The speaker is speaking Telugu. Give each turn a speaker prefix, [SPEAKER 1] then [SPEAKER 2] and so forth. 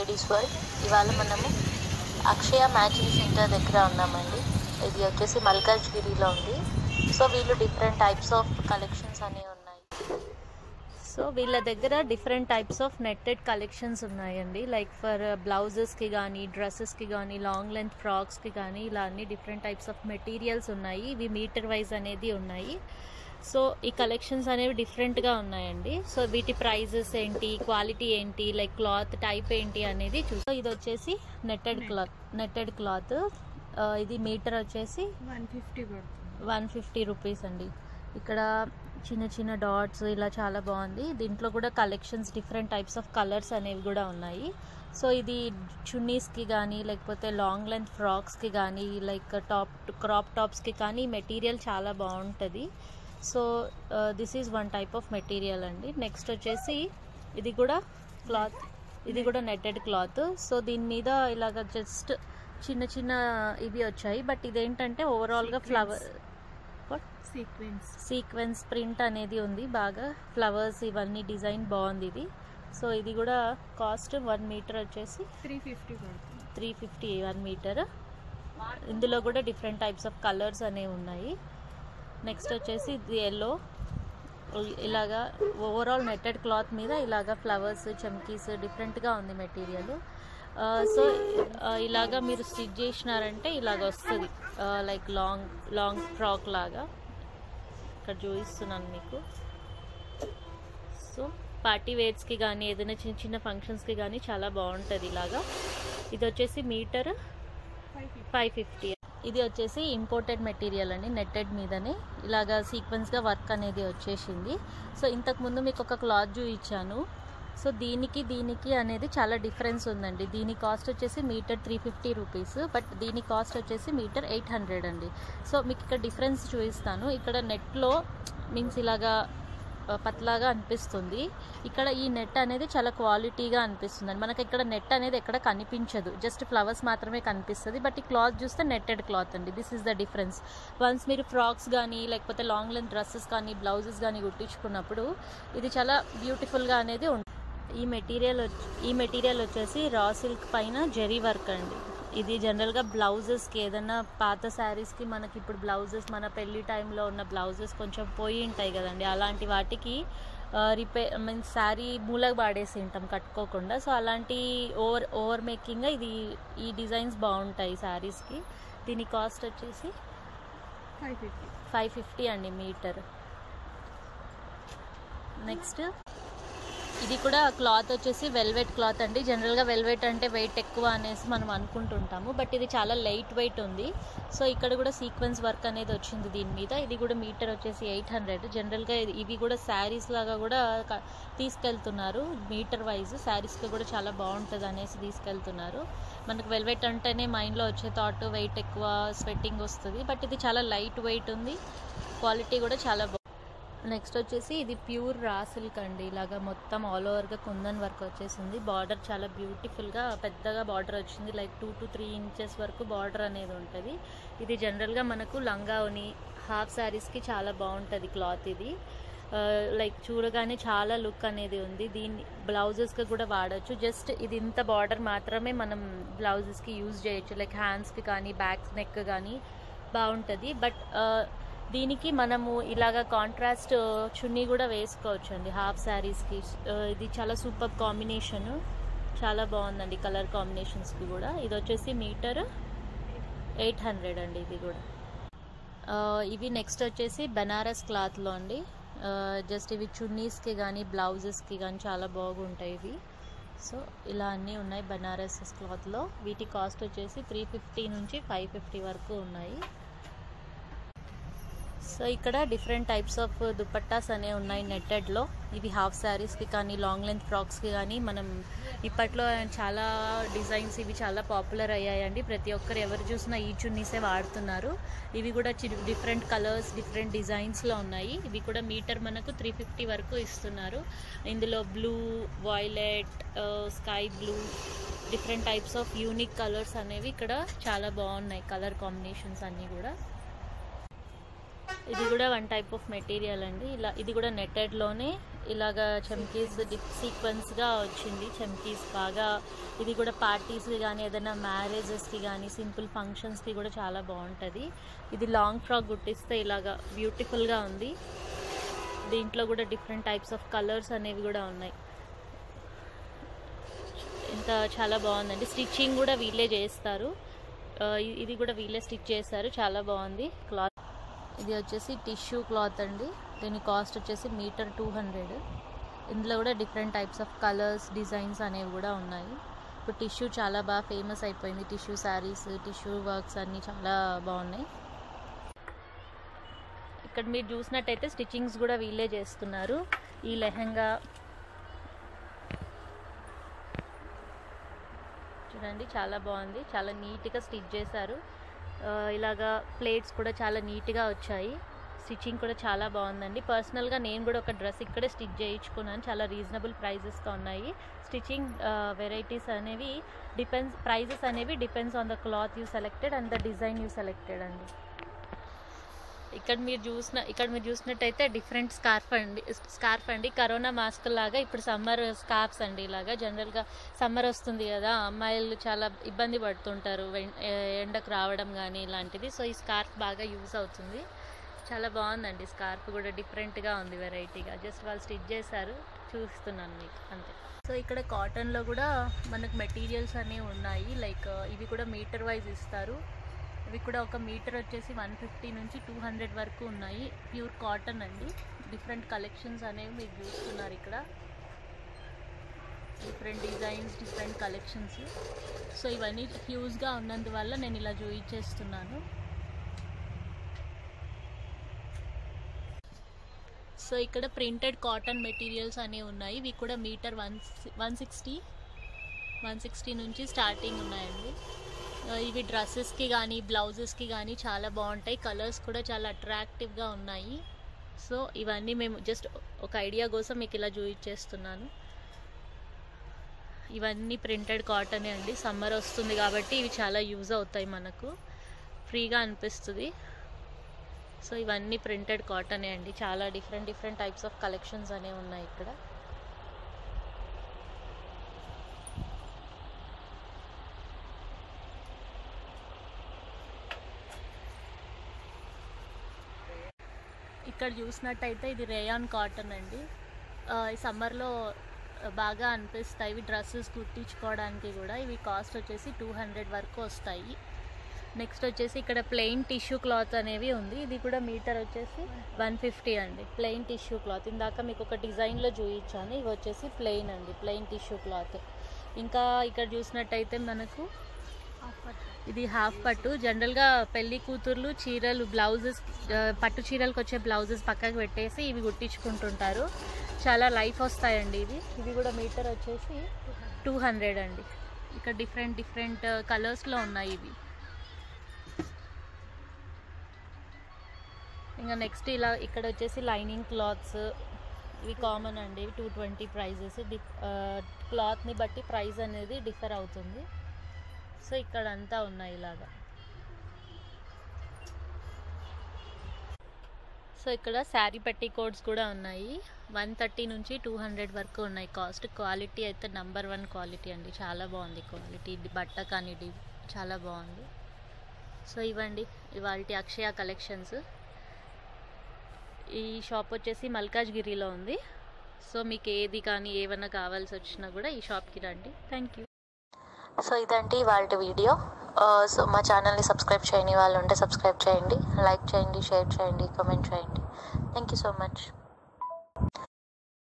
[SPEAKER 1] లేడీస్ వరల్డ్ ఇవాళ మనము అక్షయ మ్యాచింగ్ సెంటర్ దగ్గర ఉన్నామండి ఇది వచ్చేసి మల్కాజ్గిరిలో ఉంది సో వీళ్ళు డిఫరెంట్ టైప్స్ ఆఫ్ కలెక్షన్స్ అనేవి ఉన్నాయి సో వీళ్ళ దగ్గర different types of netted collections ఉన్నాయండి లైక్ ఫర్ బ్లౌజెస్కి కానీ డ్రెస్సెస్కి కానీ లాంగ్ లెంత్ ఫ్రాక్స్కి కానీ ఇలా అన్ని డిఫరెంట్ టైప్స్ ఆఫ్ మెటీరియల్స్ ఉన్నాయి ఇవి మీటర్ వైజ్ అనేది ఉన్నాయి సో ఈ కలెక్షన్స్ అనేవి డిఫరెంట్గా ఉన్నాయండి సో వీటి ప్రైజెస్ ఏంటి క్వాలిటీ ఏంటి లైక్ క్లాత్ టైప్ ఏంటి అనేది చూసి ఇది వచ్చేసి నెట్టెడ్ క్లాత్ నెట్టెడ్ క్లాత్ ఇది మీటర్ వచ్చేసి
[SPEAKER 2] వన్ ఫిఫ్టీ పడుతుంది
[SPEAKER 1] వన్ ఫిఫ్టీ రూపీస్ అండి ఇక్కడ చిన్న చిన్న డాట్స్ ఇలా చాలా బాగుంది దీంట్లో కూడా collections different types of colours అనేవి కూడా ఉన్నాయి సో ఇది చున్నీస్కి కానీ లేకపోతే లాంగ్ లెంత్ ఫ్రాక్స్కి కానీ లైక్ టాప్ క్రాప్ టాప్స్కి కానీ మెటీరియల్ చాలా బాగుంటుంది so this is one type of material అండి నెక్స్ట్ వచ్చేసి ఇది కూడా క్లాత్ ఇది కూడా నెట్టెడ్ క్లాత్ సో దీని మీద ఇలాగ జస్ట్ చిన్న చిన్న ఇవి వచ్చాయి బట్ ఇదేంటంటే ఓవరాల్గా ఫ్లవర్
[SPEAKER 2] సీక్వెన్స్
[SPEAKER 1] సీక్వెన్స్ ప్రింట్ అనేది ఉంది బాగా ఫ్లవర్స్ ఇవన్నీ డిజైన్ బాగుంది ఇది సో ఇది కూడా కాస్ట్ వన్ మీటర్ వచ్చేసి
[SPEAKER 2] త్రీ ఫిఫ్టీ పడుతుంది
[SPEAKER 1] త్రీ ఫిఫ్టీ వన్ మీటర్ ఇందులో కూడా డిఫరెంట్ టైప్స్ ఆఫ్ కలర్స్ అనేవి ఉన్నాయి నెక్స్ట్ వచ్చేసి ఇది ఎల్లో ఇలాగా ఓవరాల్ నెట్టెడ్ క్లాత్ మీద ఇలాగా ఫ్లవర్స్ చమ్కీస్ డిఫరెంట్గా ఉంది మెటీరియల్ సో ఇలాగా మీరు స్టిచ్ చేసినారంటే ఇలాగ వస్తుంది లైక్ లాంగ్ లాంగ్ ఫ్రాక్ లాగా ఇక్కడ చూపిస్తున్నాను మీకు సో పార్టీ వేర్స్కి కానీ ఏదైనా చిన్న చిన్న ఫంక్షన్స్కి కానీ చాలా బాగుంటుంది ఇలాగా ఇది వచ్చేసి metre
[SPEAKER 2] five fifty
[SPEAKER 1] five fifty ఇది వచ్చేసి ఇంపోర్టెడ్ మెటీరియల్ అండి నెట్టెడ్ మీదనే ఇలాగా సీక్వెన్స్గా వర్క్ అనేది వచ్చేసింది సో ఇంతకుముందు మీకు ఒక క్లాత్ చూపించాను సో దీనికి దీనికి అనేది చాలా డిఫరెన్స్ ఉందండి దీని కాస్ట్ వచ్చేసి metre three fifty rupees but దీని కాస్ట్ వచ్చేసి మీటర్ ఎయిట్ హండ్రెడ్ అండి సో మీకు ఇక్కడ డిఫరెన్స్ చూపిస్తాను ఇక్కడ నెట్లో మీన్స్ ఇలాగా ఆ, పతలాగా అనిపిస్తుంది ఇక్కడ ఈ నెట్ అనేది చాలా క్వాలిటీగా అనిపిస్తుంది మనకి ఇక్కడ నెట్ అనేది ఎక్కడ కనిపించదు జస్ట్ ఫ్లవర్స్ మాత్రమే కనిపిస్తుంది బట్ ఈ క్లాత్ చూస్తే నెట్టెడ్ క్లాత్ అండి this is the difference once మీరు ఫ్రాక్స్ కానీ లేకపోతే లాంగ్ లెంత్ డ్రెస్సెస్ కానీ బ్లౌజెస్ కానీ కుట్టించుకున్నప్పుడు ఇది చాలా బ్యూటిఫుల్గా అనేది ఉంటుంది ఈ మెటీరియల్ వచ్చి ఈ మెటీరియల్ వచ్చేసి రా సిల్క్ పైన జెరీ వర్క్ అండి ఇది జనరల్గా బ్లౌజెస్కి ఏదైనా పాత శారీస్కి మనకి ఇప్పుడు బ్లౌజెస్ మన పెళ్లి టైంలో ఉన్న బ్లౌజెస్ కొంచెం పోయి ఉంటాయి కదండి అలాంటి వాటికి రిపేర్ మీన్స్ శారీ మూలకు పాడేసి ఉంటాం కట్టుకోకుండా సో అలాంటి ఓవర్ ఓవర్ మేకింగ్ ఇది ఈ డిజైన్స్ బాగుంటాయి శారీస్కి దీని కాస్ట్ వచ్చేసి
[SPEAKER 2] ఫైవ్ ఫిఫ్టీ
[SPEAKER 1] ఫైవ్ ఫిఫ్టీ అండి మీటర్ నెక్స్ట్ ఇది కూడా క్లాత్ వచ్చేసి వెల్వెట్ క్లాత్ అండి జనరల్గా వెల్వెట్ అంటే వెయిట్ ఎక్కువ అనేసి మనం అనుకుంటుంటాము బట్ ఇది చాలా లైట్ వెయిట్ ఉంది సో ఇక్కడ కూడా సీక్వెన్స్ వర్క్ అనేది వచ్చింది దీని మీద ఇది కూడా మీటర్ వచ్చేసి ఎయిట్ హండ్రెడ్ జనరల్గా ఇది- ఇవి కూడా శారీస్ లాగా కూడా క- తీసుకెళ్తున్నారు మీటర్ వైజ్ శారీస్కి కూడా చాలా బాగుంటుంది అనేసి తీసుకెళ్తున్నారు మనకు వెల్వెట్ అంటేనే మైండ్లో వచ్చే థాట్ వెయిట్ ఎక్కువ స్వెట్టింగ్ వస్తుంది బట్ ఇది చాలా లైట్ వెయిట్ ఉంది క్వాలిటీ కూడా చాలా బాగుంది నెక్స్ట్ వచ్చేసి ఇది ప్యూర్ రా సిల్క్ అండి ఇలాగా మొత్తం ఆల్ ఓవర్గా కుందన్ వర్క్ వచ్చేసింది బార్డర్ చాలా బ్యూటిఫుల్గా పెద్దగా బార్డర్ వచ్చింది like two to three inches వరకు బార్డర్ అనేది ఉంటుంది ఇది జనరల్గా మనకు లంగావని హాఫ్ శారీస్కి చాలా బాగుంటుంది క్లాత్ ఇది ఆ, లైక్ చూడగానే చాలా లుక్ అనేది ఉంది దీన్ని బ్లౌజెస్కి కూడా వాడచ్చు జస్ట్ ఇది ఇంత బార్డర్ మాత్రమే మనం బ్లౌజెస్కి యూజ్ చేయొచ్చు లైక్ హ్యాండ్స్కి కానీ బ్యాక్ నెక్ కానీ బాగుంటుంది బట్ దీనికి మనము ఇలాగ కాంట్రాస్ట్ చున్నీ కూడా వేసుకోవచ్చు అండి హాఫ్ శారీస్కి ఇది చాలా సూపర్ కాంబినేషన్ చాలా బాగుందండి కలర్ కాంబినేషన్స్కి కూడా ఇది వచ్చేసి మీటర్ ఎయిట్ హండ్రెడ్ అండి ఇది కూడా ఆ, ఇవి నెక్స్ట్ వచ్చేసి బెనారస్ క్లాత్లో అండి జస్ట్ ఇవి చున్నీస్కి కానీ బ్లౌజెస్కి కానీ చాలా బాగుంటాయి ఇవి సో ఇలా అన్నీ ఉన్నాయి బెనారస్ క్లాత్లో వీటి కాస్ట్ వచ్చేసి త్రీ ఫిఫ్టీ నుంచి ఫైవ్ ఫిఫ్టీ వరకు ఉన్నాయి సో ఇక్కడ డిఫరెంట్ టైప్స్ ఆఫ్ దుపట్టాస్ అనేవి ఉన్నాయి నెట్టెడ్లో ఇవి హాఫ్ శారీస్కి కానీ లాంగ్ లెంత్ ఫ్రాక్స్కి కానీ మనం ఇప్పట్లో చాలా డిజైన్స్ ఇవి చాలా పాపులర్ అయ్యాయండి ప్రతి ఒక్కరు ఎవరు చూసినా ఈ చున్నీసే వాడుతున్నారు ఇవి కూడా డిఫరెంట్ కలర్స్ డిఫరెంట్ డిజైన్స్లో ఉన్నాయి ఇవి కూడా మీటర్ మనకు త్రీ ఫిఫ్టీ వరకు ఇస్తున్నారు ఇందులో blue violet sky blue different types of unique colours అనేవి ఇక్కడ చాలా బాగున్నాయి కలర్ కాంబినేషన్స్ అన్నీ కూడా ఇది కూడా వన్ టైప్ ఆఫ్ మెటీరియల్ అండి ఇలా ఇది కూడా నెట్టెడ్లోనే ఇలాగా చమ్కీస్ సీక్వెన్స్గా వచ్చింది చమ్కీస్ బాగా ఇది కూడా పార్టీస్కి కానీ ఏదైనా మ్యారేజెస్కి కానీ సింపుల్ ఫంక్షన్స్కి కూడా చాలా బాగుంటుంది ఇది లాంగ్ ఫ్రాక్ కుట్టిస్తే ఇలాగా బ్యూటిఫుల్గా ఉంది దీంట్లో కూడా డిఫరెంట్ టైప్స్ ఆఫ్ కలర్స్ అనేవి కూడా ఉన్నాయి ఇంత చాలా బాగుందండి స్టిచ్చింగ్ కూడా వీళ్ళే చేస్తారు ఆ, ఇ- ఇది కూడా వీళ్ళే స్టిచ్ చేస్తారు చాలా బాగుంది క్లాత్ ఇది వచ్చేసి టిష్యూ క్లాత్ అండి దీని కాస్ట్ వచ్చేసి మీటర్ టూ హండ్రెడ్ ఇందులో కూడా different types of colours designs అనేవి కూడా ఉన్నాయి ఇప్పుడు టిష్యూ చాలా బాగా ఫేమస్ అయిపోయింది టిష్యూ శారీస్ టిష్యూ వర్క్స్ అన్నీ చాలా బాగున్నాయి ఇక్కడ మీరు చూసినట్టయితే స్టిచ్చింగ్స్ కూడా వీళ్ళే చేస్తున్నారు ఈ లెహంగా చూడండి చాలా బాగుంది చాలా నీట్గా స్టిచ్ చేశారు ఆ, ఇలాగా ప్లేట్స్ కూడా చాలా నీట్గా వచ్చాయి స్టిచ్చింగ్ కూడా చాలా బాగుందండి పర్సనల్గా నేను కూడా ఒక డ్రెస్ ఇక్కడే స్టిచ్ చేయించుకున్నాను చాలా రీజనబుల్ ప్రైజెస్తో ఉన్నాయి స్టిచ్చింగ్ వెరైటీస్ అనేవి డిపెండ్స్ ప్రైజెస్ అనేవి depends on the cloth you selected and the design you selected అండి ఇక్కడ మీరు చూసిన ఇక్కడ మీరు చూసినట్టయితే డిఫరెంట్ స్కార్ఫ్ అండి స్కార్ఫ్ అండి కరోనా మాస్క్ లాగా ఇప్పుడు సమ్మర్ స్కార్ఫ్స్ అండి ఇలాగా జనరల్గా సమ్మర్ వస్తుంది కదా అమ్మాయిలు చాలా ఇబ్బంది పడుతుంటారు వెం- ఏ- ఎండకు రావడం కానీ ఇలాంటిది సో ఈ స్కార్ఫ్ బాగా యూస్ అవుతుంది చాలా బాగుందండి స్కార్ఫ్ కూడా డిఫరెంట్గా ఉంది వెరైటీగా జస్ట్ వాళ్ళు స్టిచ్ చేశారు చూస్తున్నాను మీకు అంతే సో ఇక్కడ కాటన్లో కూడా మనకు మెటీరియల్స్ అనేవి ఉన్నాయి లైక్ ఇవి కూడా మీటర్ వైజ్ ఇస్తారు ఇవి కూడా ఒక మీటర్ వచ్చేసి వన్ ఫిఫ్టీ నుంచి టూ హండ్రెడ్ వరకు ఉన్నాయి ప్యూర్ కాటన్ అండి డిఫరెంట్ కలెక్షన్స్ అనేవి మీరు చూస్తున్నారు ఇక్కడ different designs different collections so ఇవన్నీ హ్యూజ్గా ఉన్నందువల్ల నేను ఇలా చూపించేస్తున్నాను సో ఇక్కడ ప్రింటెడ్ కాటన్ మెటీరియల్స్ అనేవి ఉన్నాయి ఇవి కూడా metre one one sixty one sixty నుంచి స్టార్టింగ్ ఉన్నాయండి ఆ, ఇవి డ్రెస్సెస్కి కానీ బ్లౌజెస్కి కానీ చాలా బాగుంటాయి కలర్స్ కూడా చాలా అట్రాక్టివ్గా ఉన్నాయి సో ఇవన్నీ మేము జస్ట్ ఒక ఐడియా కోసం మీకు ఇలా చూపించేస్తున్నాను ఇవన్నీ ప్రింటెడ్ కాటనే అండి సమ్మర్ వస్తుంది కాబట్టి ఇవి చాలా యూజ్ అవుతాయి మనకు ఫ్రీగా అనిపిస్తుంది సో ఇవన్నీ ప్రింటెడ్ కాటనే అండి చాలా different different types of collections అనేవి ఉన్నాయి ఇక్కడ ఇక్కడ చూసినట్టయితే ఇది రేయాన్ కాటన్ అండి ఆ, ఈ సమ్మర్లో బాగా అనిపిస్తాయి ఇవి డ్రెస్సెస్ కుట్టించుకోవడానికి కూడా ఇవి కాస్ట్ వచ్చేసి టూ హండ్రెడ్ వరకు వస్తాయి నెక్స్ట్ వచ్చేసి ఇక్కడ ప్లెయిన్ టిష్యూ క్లాత్ అనేవి ఉంది ఇది కూడా మీటర్ వచ్చేసి వన్ ఫిఫ్టీ అండి ప్లెయిన్ టిష్యూ క్లాత్ ఇందాక మీకు ఒక డిజైన్లో చూపించాను ఇవి వచ్చేసి ప్లెయిన్ అండి ప్లెయిన్ టిష్యూ క్లాత్ ఇంకా ఇక్కడ చూసినట్టయితే మనకు ఇది హాఫ్ పట్టు జనరల్గా పెళ్లి కూతుర్లు చీరలు బ్లౌజెస్ ఆ, పట్టు చీరలకు వచ్చే బ్లౌజెస్ పక్కకు పెట్టేసి ఇవి కుట్టించుకుంటుంటారు చాలా లైఫ్ వస్తాయండి ఇవి ఇవి కూడా మీటర్ వచ్చేసి టూ హండ్రెడ్ అండి ఇక్కడ డిఫరెంట్ డిఫరెంట్ కలర్స్లో ఉన్నాయి ఇవి ఇంకా నెక్స్ట్ ఇలా ఇక్కడ వచ్చేసి లైనింగ్ క్లాత్స్ ఇవి కామన్ అండి టూ ట్వంటీ ప్రైజెస్ డిఫ్ క్లాత్ని బట్టి ప్రైస్ అనేది డిఫర్ అవుతుంది సో ఇక్కడ అంతా ఉన్నాయి ఇలాగా సో ఇక్కడ శారీ పట్టీ కోడ్స్ కూడా ఉన్నాయి వన్ థర్టీ నుంచి టూ హండ్రెడ్ వరకు ఉన్నాయి కాస్ట్ క్వాలిటీ అయితే నంబర్ వన్ క్వాలిటీ అండి చాలా బాగుంది క్వాలిటీ బట్ట కానీ డి- చాలా బాగుంది సో ఇవ్వండి ఇవాళ అక్షయ కలెక్షన్స్ ఈ షాప్ వచ్చేసి మల్కాజ్గిరిలో ఉంది సో మీకు ఏది కానీ ఏమన్నా కావాల్సి వచ్చినా కూడా ఈ షాప్కి రండి థ్యాంక్ యూ
[SPEAKER 3] సో ఇదండి వాళ్ళ వీడియో ఆ, సో మా ఛానల్ని సబ్స్క్రైబ్ చేయని వాళ్ళు ఉంటే సబ్స్క్రైబ్ చేయండి లైక్ చేయండి షేర్ చేయండి కామెంట్ చేయండి థ్యాంక్ యూ సో మచ్